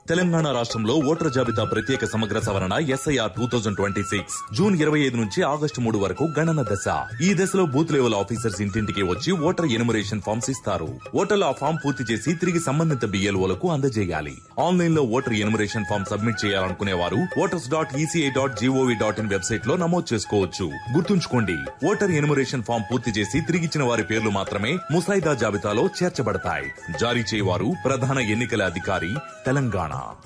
తెలంగాణ రాష్ట్రంలో ఓటర్ జాబితా ప్రత్యేక సమగ్ర సవరణ SIR two thousand twenty six June ఇరవై ఐదు నుంచి ఆగస్టు మూడు వరకు గణన దశ ఈ దశలో బూత్ లెవెల్ ఆఫీసర్స్ ఇంటింటికి వచ్చి ఓటర్ ఎనుమరేషన్ ఫామ్స్ ఇస్తారు ఓటర్లు ఆ ఫామ్ పూర్తి చేసి తిరిగి సంబంధిత బిఎల్ఓలకు అందజేయాలి ఆన్లైన్ లో ఓటర్ ఎనుమరేషన్ ఫామ్ సబ్మిట్ చేయాలనుకునే వారు voters dot ECI dot GOV dot in website లో నమోదు చేసుకోవచ్చు గుర్తుంచుకోండి ఓటర్ ఎనుమరేషన్ ఫామ్ పూర్తి చేసి తిరిగిచ్చిన వారి పేర్లు మాత్రమే ముసాయిదా జాబితాలో చేర్చబడతాయి జారీ చేయవారు ప్రధాన ఎన్నికల అధికారి తెలంగాణ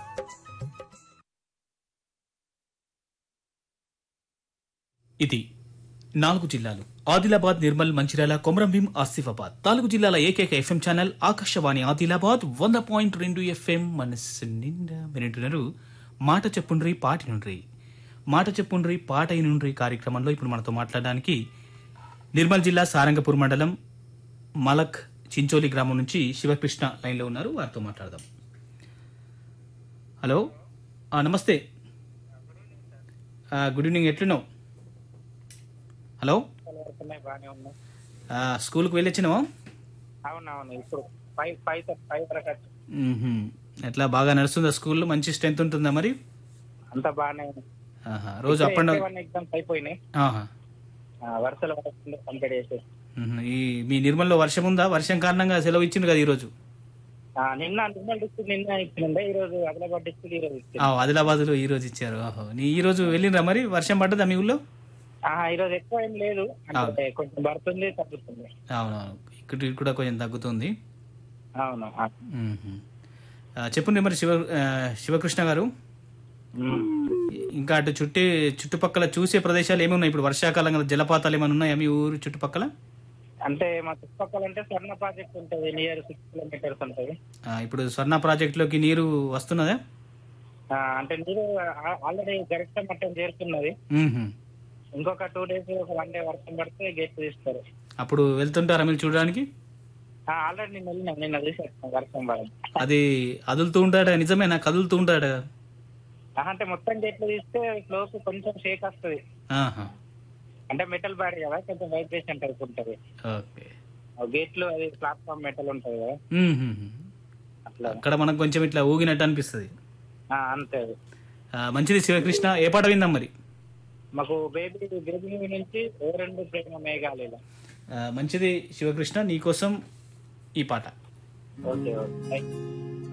ఇది నాలుగు జిల్లాలు ఆదిలాబాద్ నిర్మల్ మంచిర్యాల కొమరంభీం ఆసిఫాబాద్ నాలుగు జిల్లాల ఏకైక ఎఫ్ఎం ఛానల్ ఆకాశవాణి ఆదిలాబాద్ వంద పాయింట్ రెండు ఎఫ్ఎం మనస్సు నిండా వింటున్నారు మాట చెప్పుండ్రి పాటి నుండ్రి మాట చెప్పుండ్రి పాట నుండ్రి కార్యక్రమంలో ఇప్పుడు మనతో మాట్లాడడానికి నిర్మల్ జిల్లా సారంగపూర్ మండలం మలక్ చించోలి గ్రామం నుంచి శివకృష్ణ లైన్లో ఉన్నారు వారితో మాట్లాడదాం హలో ఆ, నమస్తే ఆ, గుడ్ ఈవినింగ్ ఎట్లున్నావు హలో వస్తున్నాయి బాగానే ఉన్నాయి ఆ, స్కూల్కి వెళ్ళొచ్చినావా అవునవును ఇప్పుడు ఫైవ్ ఫైవ్ ఫైవ్ వరకు మ్మ్హ్మ్. ఎట్లా బాగా నడుస్తుందా స్కూల్లో మంచి స్ట్రెంత్ ఉంటుందా మరి అంతా బాగానే ఉంది ఆహా, రోజు అప్ అండ్ డౌన్ ఎగ్జామ్స్ అయిపోయినాయి ఆహా. ఆ, వరుసల వరకు కంప్లీట్ చేసేసి మ్మ్హ్మ్. ఈ మీ నిర్మల్లో వర్షం ఉందా వర్షం కారణంగా సెలవు ఇచ్చింది కదా ఈరోజు ఆ, నిన్న నిర్మల్ డిస్ట్రిక్ట్ నిన్న ఇచ్చిండే ఈ రోజు ఆదిలాబాద్ డిస్ట్రిక్ట్ ఈ రోజు ఇచ్చింది ఆ, ఆదిలాబాద్లో ఈ రోజు ఇచ్చారు ఓహో నీ ఈ రోజు వెళ్ళినరా మరి వర్షం పడ్డదా మీ ఊళ్ళో ఆహా, ఈ రోజు ఎక్కువ ఏం లేదు అంటే కొంచెం పడుతుంది తగ్గుతుంది అవునవును ఇక్కడ ఇక్కడ కూడా కొంచెం తగ్గుతుంది అవును ఆ. మ్మ్హ్మ్. ఆ, చెప్పండి మరి శివ ఆ, శివకృష్ణ గారు ఉమ్. ఇంకా అటు చుట్టి చుట్టుపక్కల చూసే ప్రదేశాలు ఏమి ఉన్నాయి ఇప్పుడు వర్షాకాలం కదా జలపాతాలు ఏమైనా ఉన్నాయా మీ ఊరు చుట్టుపక్కల అంటే మా చుట్టుపక్కల అంటే స్వర్ణ ప్రాజెక్ట్ ఉంటుంది నియర్ సిక్స్ కిలోమీటర్స్ ఉంటుంది ఆ, ఇప్పుడు స్వర్ణ ప్రాజెక్టులోకి నీరు వస్తున్నదా ఆ, అంటే నీరు ఆల్రెడీ గరిష్ట మట్టం చేరుతున్నది మ్మ్హ్మ్. ఇంకొక టూ డేస్ ఒక వన్ డే వర్షం పడితే గేట్ తీస్తారు అప్పుడు వెళ్తుంటారా మీరు చూడడానికి ఆల్రెడీ నేను వెళ్ళినా నిన్న చూసేస్తాను వర్షం పడడం అది అదులుతూ ఉంటాడా నిజమేనా కదులుతూ ఉంటాడా ఆహా, అంటే మొత్తం గేట్లు తీస్తే ఫ్లోకి కొంచెం షేక్ వస్తుంది ఆహా. అంటే మెటల్ బాడీ కదా కొంచెం వైబ్రేషన్ టైప్ ఉంటుంది ఓకే ఆ గేట్లు అది ప్లాట్ఫామ్ మెటల్ ఉంటుంది కదా మ్మ్హ్మ్. అట్లా అక్కడ మనకు కొంచెం ఇట్లా ఊగినట్టు అనిపిస్తుంది ఆ, అంతే అది ఆ, మంచిది శివకృష్ణ ఏ పాట విందాం మరి మాకు బేబీ బేబీ నుంచి ఓ రెండు ప్రేమ మేఘాలు ఆ, మంచిది శివకృష్ణ నీకోసం ఈ పాట ఓకే ఓకే